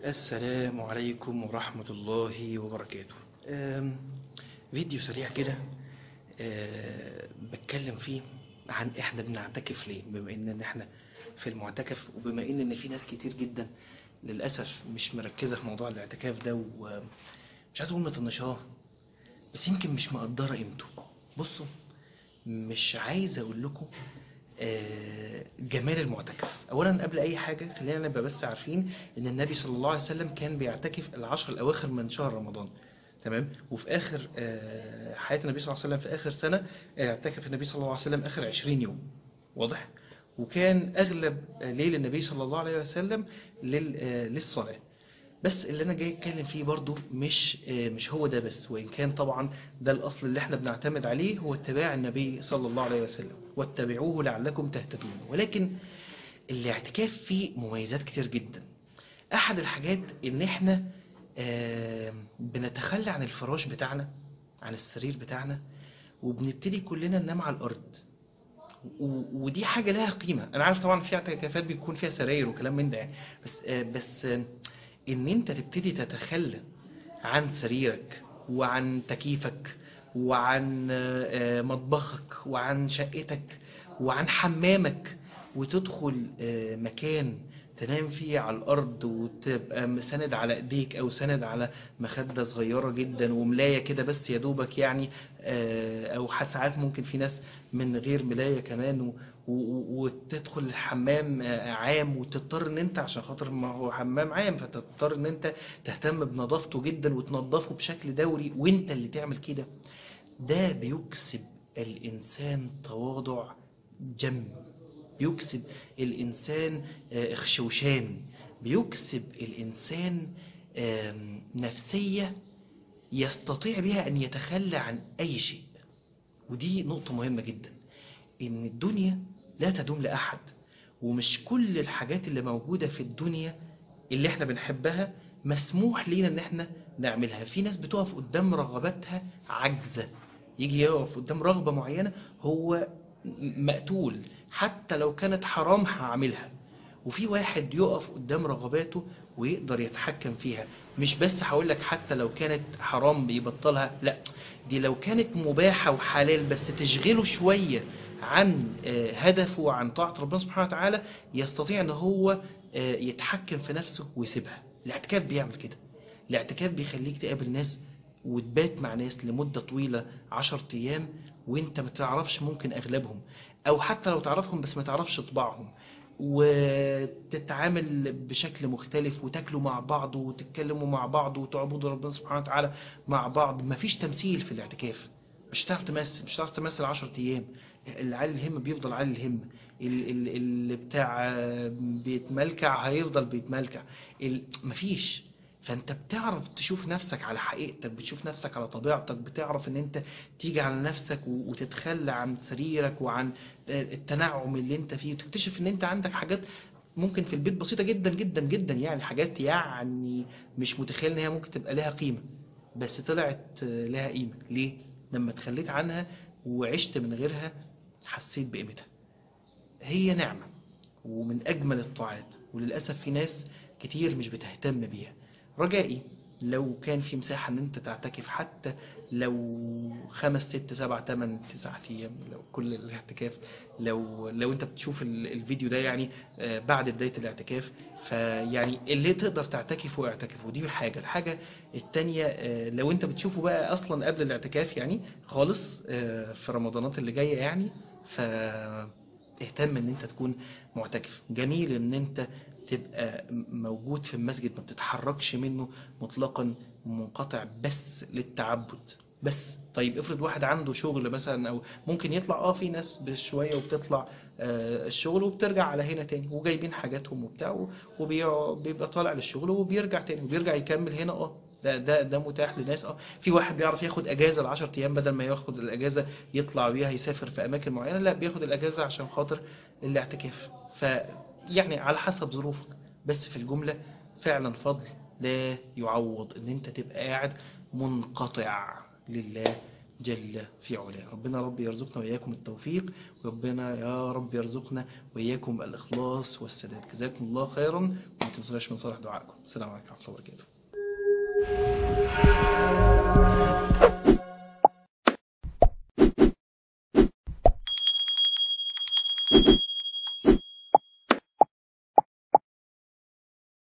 السلام عليكم ورحمة الله وبركاته آم، فيديو سريع كده آه، بتكلم فيه عن احنا بنعتكف ليه بما ان إن احنا في المعتكف وبما ان ان في ناس كتير جدا للأسف مش مركزة في موضوع الاعتكاف ده ومش عايز اقول مطنشاه بس يمكن مش مقدرة قيمته بصوا مش عايز اقول لكم آه، جمال المعتكف اولا قبل اي حاجة خلينا نبقى بس عارفين ان النبي صلى الله عليه وسلم كان بيعتكف العشر الاواخر من شهر رمضان تمام وفي اخر آه، حياة النبي صلى الله عليه وسلم في اخر سنة آه، اعتكف النبي صلى الله عليه وسلم اخر 20 يوم واضح وكان اغلب آه، ليل النبي صلى الله عليه وسلم لل- آه، للصلاة بس اللي انا جاي اتكلم فيه برضو مش آه، مش هو ده بس وان كان طبعا ده الاصل اللي احنا بنعتمد عليه هو اتباع النبي صلى الله عليه وسلم واتبعوه لعلكم تهتدون ولكن الاعتكاف فيه مميزات كتير جدا احد الحاجات ان احنا آه، بنتخلى عن الفراش بتاعنا عن السرير بتاعنا وبنبتدي كلنا ننام على الارض و- ودي حاجة لها قيمة انا عارف طبعا في اعتكافات بيكون فيها سراير وكلام من ده يعني. بس آه، بس آه، ان انت تبتدي تتخلى عن سريرك وعن تكييفك وعن آه، آه، مطبخك وعن شقتك وعن حمامك وتدخل آه، مكان تنام فيه على الأرض وتبقى مساند على إيديك أو ساند على مخدة صغيرة جدا وملاية كده بس يا دوبك يعني آه، أو ساعات ممكن في ناس من غير ملاية كمان و- و- وتدخل الحمام آه، عام وتضطر ان انت عشان خاطر ما هو حمام عام فتضطر ان انت تهتم بنظافته جدا وتنظفه بشكل دوري وانت اللي تعمل كده ده بيكسب الانسان تواضع جم بيكسب الانسان آه، اخشوشان بيكسب الانسان آم، نفسية يستطيع بها ان يتخلى عن اي شيء ودي نقطة مهمة جدا ان الدنيا لا تدوم لأحد ومش كل الحاجات اللي موجودة في الدنيا اللي احنا بنحبها مسموح لينا ان احنا نعملها في ناس بتقف قدام رغباتها عجزة يجي يقف قدام رغبة معينة هو م- مقتول حتى لو كانت حرام هعملها وفي واحد يقف قدام رغباته ويقدر يتحكم فيها مش بس هقول لك حتى لو كانت حرام بيبطلها لا دي لو كانت مباحة وحلال بس تشغله شوية عن آه، هدفه وعن طاعة ربنا سبحانه وتعالى يستطيع ان هو آه، يتحكم في نفسه ويسيبها الاعتكاف بيعمل كده الاعتكاف بيخليك تقابل ناس وتبات مع ناس لمدة طويلة عشر ايام وانت ما تعرفش ممكن اغلبهم او حتى لو تعرفهم بس ما تعرفش طباعهم وتتعامل بشكل مختلف وتاكلوا مع بعض وتتكلموا مع بعض وتعبدوا ربنا سبحانه وتعالى مع بعض مفيش تمثيل في الاعتكاف مش هتعرف تمثل مش هتعرف تمثل 10 ايام اللي عالي الهمه بيفضل عالي الهمه ال- ال- اللي بتاع بيتملكع هيفضل بيتملكع ال- مفيش فانت بتعرف تشوف نفسك على حقيقتك بتشوف نفسك على طبيعتك بتعرف ان انت تيجي على نفسك و- وتتخلى عن سريرك وعن التنعم اللي انت فيه وتكتشف ان انت عندك حاجات ممكن في البيت بسيطة جدا جدا جدا يعني حاجات يعني مش متخيل ان هي ممكن تبقى لها قيمة بس طلعت لها قيمة ليه؟ لما تخليت عنها وعشت من غيرها حسيت بقيمتها هي نعمة ومن أجمل الطاعات وللأسف في ناس كتير مش بتهتم بيها رجائي لو كان في مساحة ان انت تعتكف حتى لو خمس ست سبع تمن تسع ايام لو كل الاعتكاف لو لو انت بتشوف ال- الفيديو ده يعني آه، بعد بداية الاعتكاف فيعني اللي تقدر تعتكفه اعتكفه دي حاجة الحاجة التانية آه، لو انت بتشوفه بقى اصلا قبل الاعتكاف يعني خالص آه، في رمضانات اللي جاية يعني ف اهتم ان انت تكون معتكف جميل ان انت تبقى موجود في المسجد ما بتتحركش منه مطلقا منقطع بس للتعبد بس طيب افرض واحد عنده شغل مثلا او ممكن يطلع اه في ناس بشوية وبتطلع آه، الشغل وبترجع على هنا تاني وجايبين حاجاتهم وبتاع وبيبقى طالع للشغل وبيرجع تاني وبيرجع يكمل هنا اه ده ده ده متاح لناس اه في واحد بيعرف ياخد اجازه ل 10 ايام بدل ما ياخد الاجازه يطلع بيها يسافر في اماكن معينه لا بياخد الاجازه عشان خاطر الاعتكاف ف يعني على حسب ظروفك بس في الجمله فعلا فضل لا يعوض ان انت تبقى قاعد منقطع لله جل في علاه ربنا رب يرزقنا وإياكم التوفيق وربنا يا رب يرزقنا وإياكم الإخلاص والسداد جزاكم الله خيرا تنسوناش من صالح دعائكم السلام عليكم ورحمة الله وبركاته